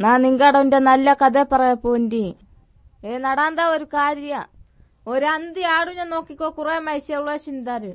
നാ നിങ്ങടവന്റെ നല്ല കഥ പറയാ പോന്റി ഏ നടാന്താ ഒരു കാര്യ ഒരു അന്തി ആടു ഞാൻ നോക്കിക്കോ കുറെ മൈസ ഉള്ളാശിന്താര്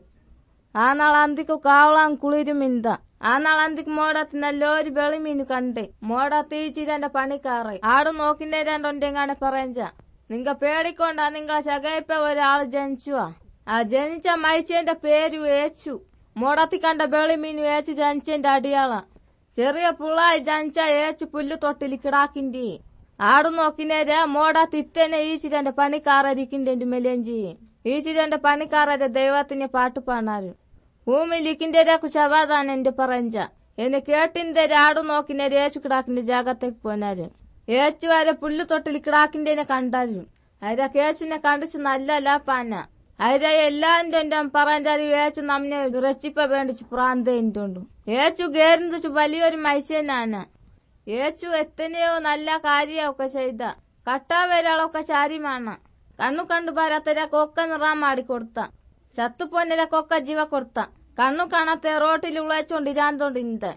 ആ നാളെ അന്തിക്ക് കാവളാൻ കുളിരും ഇന്ത ആ നാളെ അന്തിക്ക് മോടത്ത് നല്ലൊരു വെളിമീന് കണ്ട് മോടത്ത് ഈച്ചിരന്റെ പണിക്കാറ് ആട് നോക്കിന്റെ രണ്ടൊണ്ടെങ്ങാണ് പറയഞ്ച നിങ്ങ പേടിക്കൊണ്ടാ നിങ്ങളെ ശകയിപ്പ ഒരാള് ജനിച്ചുവാ ആ ജനിച്ച മൈച്ചേന്റെ പേര് ഏച്ചു മോടത്തി കണ്ട വെളിമീൻ ഏച്ചു ജനിച്ചേന്റെ അടിയാള ചെറിയ പുള്ളായി ജനിച്ച ഏച്ചു പുല്ല് തൊട്ടിൽ കിടാക്കിന്റെ ആടു നോക്കിനേരെ മോട തിത്തനെ ഈച്ചിരന്റെ പണിക്കാരരിക്കിന്റെ മെലഞ്ചി ഈച്ചിരന്റെ പണിക്കാരരെ ദൈവത്തിന് പാട്ട് പാണാറ് ഭൂമിലിക്കിന്റെ കുശവാദാൻ എന്റെ പറഞ്ച എന്നെ കേട്ടിന്റെ ആടു നോക്കിനേരെ ഏച്ചു കിടാക്കിന്റെ ജാഗത്തേക്ക് പോനാര് ഏച്ചു വരെ പുല്ല് തൊട്ടിൽ കിടാക്കിന്റെ കണ്ടാരും അര കേച്ചിനെ കണ്ടിച്ച് നല്ല പാന അര എല്ലാന്റെ പറഞ്ഞാല് ഏച്ചു നമ്മെ റെച്ചിപ്പ വേണ്ടിച്ച് പ്രാന്തേണ്ടുണ്ട് ഏച്ചു ഗേരുന്നു വലിയൊരു മത്സ്യനാണ് ഏച്ചു എത്തനെയോ നല്ല കാര്യമൊക്കെ ചെയ്ത കട്ടാവരാളൊക്കെ ചാരിമാണ് കണ്ണു കണ്ടു പാരാത്തര കൊക്ക നിറാൻ മാടിക്കൊടുത്ത ചത്തുപോന്നര കൊക്ക ജീവ കൊടുത്ത കണ്ണു കാണാത്ത റോട്ടിൽ ഉളച്ചോണ്ട് ഇരാന്തോണ്ട് ഇന്ത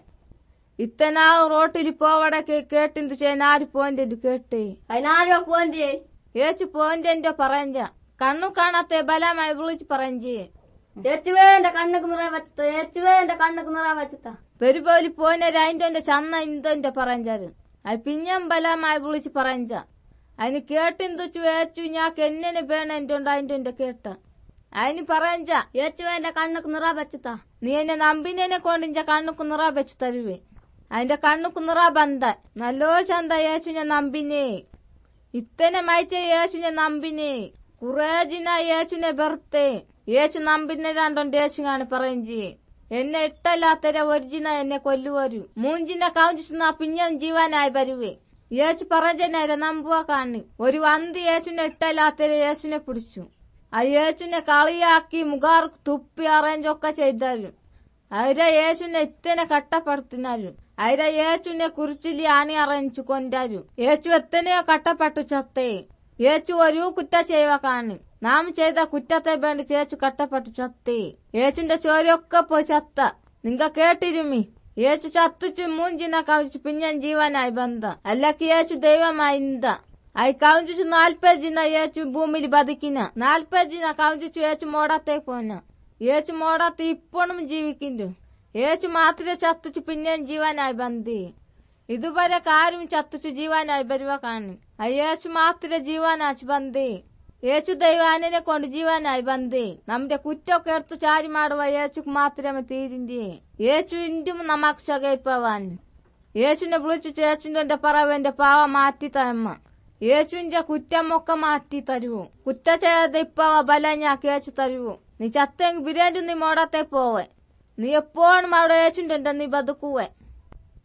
ഇത്തനാ റോട്ടിൽ പോവടക്ക് കേട്ടിന്തു ചെയ്യാൻ ആര് പോയിന്റ് കേട്ടേ അതിനാരോ പോന്റെ ഏച്ചു പോയിന്റ് പറഞ്ച കണ്ണു കാണാത്ത ബലമായി വിളിച്ച് പറഞ്ചി ഏച്ചുവേ എന്റെ കണ്ണുക്ക് നിറ വെച്ചത്ത ഏച്ചുവേ എന്റെ കണ്ണുക്ക് നിറ വെച്ചത്ത പെരുപോലി പോയിനൊരു അതിന്റെ ചന്ന ഇന്തൊന്റെ പറഞ്ചാര് അത് പിഞ്ഞം ബലമായി വിളിച്ച് പറഞ്ച അതിന് കേട്ടിന്തുച്ചു ഏച്ചു ഞാക്ക് എന്നെ വേണം എന്റെ ഉണ്ട് അതിന്റെ കേട്ട അതിന് പറഞ്ച ഏച്ചുവേ എന്റെ കണ്ണുക്ക് നിറ വെച്ചത്ത നീ എന്നെ നമ്പിനെ കൊണ്ട് ഇഞ്ച കണ്ണുക്ക് നിറ വെച്ച് തരുവേ അതിന്റെ കണ്ണുക്ക് നിറ ബന്ത നല്ലോ ചന്ത യേശു ഞാൻ നമ്പിനെ ഇത്തനെ മയച്ച യേശു ഞാൻ നമ്പിനെ കുറേ ജിന യേശുനെ ബർത്തേ യേശു നമ്പിനെ രണ്ടോണ്ട് യേശുങ്ങാണ് പറയഞ്ചി എന്നെ ഇട്ടല്ലാത്തര ഒരിജിന എന്നെ കൊല്ലുവരു മൂഞ്ചിനെ കൗഞ്ചിച്ചുന്ന പിഞ്ഞം ജീവനായി വരുവേ യേശു പറഞ്ഞേരെ നമ്പുക കാണി ഒരു വന്തി യേശുനെ ഇട്ടല്ലാത്തര യേശുനെ പിടിച്ചു ആ യേശുനെ കളിയാക്കി മുഖാർ തുപ്പി അറേഞ്ചൊക്കെ ചെയ്താലും അവരെ യേശുനെ ഇത്തനെ കട്ടപ്പെടുത്തിനാലും അവരെ യേശുനെ കുറിച്ചില്ലി ആണി അറയിച്ചു കൊണ്ടാരും യേശു എത്തനെയോ കട്ടപ്പെട്ടു ചത്തേ യേശു ഒരു കുറ്റ ചെയ്യുക കാണി നാം ചെയ്ത കുറ്റത്തെ വേണ്ടി ചേച്ചു കട്ടപ്പെട്ടു ചത്തേ യേശുന്റെ ചോരയൊക്കെ പോയി ചത്ത നിങ്ങ കേട്ടിരുമി യേശു ചത്തുച്ചു മൂഞ്ചിന കവിച്ചു പിഞ്ഞൻ ജീവനായി ബന്ധ അല്ലക്ക് യേശു ദൈവമായി ഇന്ത അയി കവിഞ്ചു നാൽപ്പത് ജിന യേശു ഭൂമിയിൽ ബതിക്കിന നാൽപ്പത് ജിന കവിഞ്ചു യേശു മോടത്തേക്ക് പോന യേശു മോടത്ത് ഇപ്പോഴും ജീവിക്കുന്നു യേശു മാത്രമേ ചത്തുച്ചു പിന്നെയും ജീവനായി ബന്ധി ഇതുവരെ കാരും ചത്തുച്ചു ജീവനായി വരുവ കാണി ആ യേശു മാത്രമേ ജീവനാച്ച് ബന്ധി യേശു ദൈവാനെ കൊണ്ട് ജീവനായി ബന്ധി നമ്മുടെ കുറ്റമൊക്കെ എടുത്ത് ചാരി മാടുവ യേശുക്ക് മാത്രമേ തീരിന്റെ യേശു ഇന്റും നമുക്ക് ശകയിപ്പവാൻ യേശുനെ വിളിച്ചു യേശുന്റെ പറവന്റെ പാവ മാറ്റി തമ്മ യേശുവിന്റെ കുറ്റമൊക്കെ മാറ്റി തരുവോ കുറ്റ ചെയ്ത് ഇപ്പ ബല ഞാൻ കേച്ചു തരുവോ നീ ചത്തെങ്കിൽ ബിരിയാണി നീ മോടത്തെ പോവേ നീ എപ്പോഴും അവിടെ യേശുന്റെ നീ ബതുക്കുവേ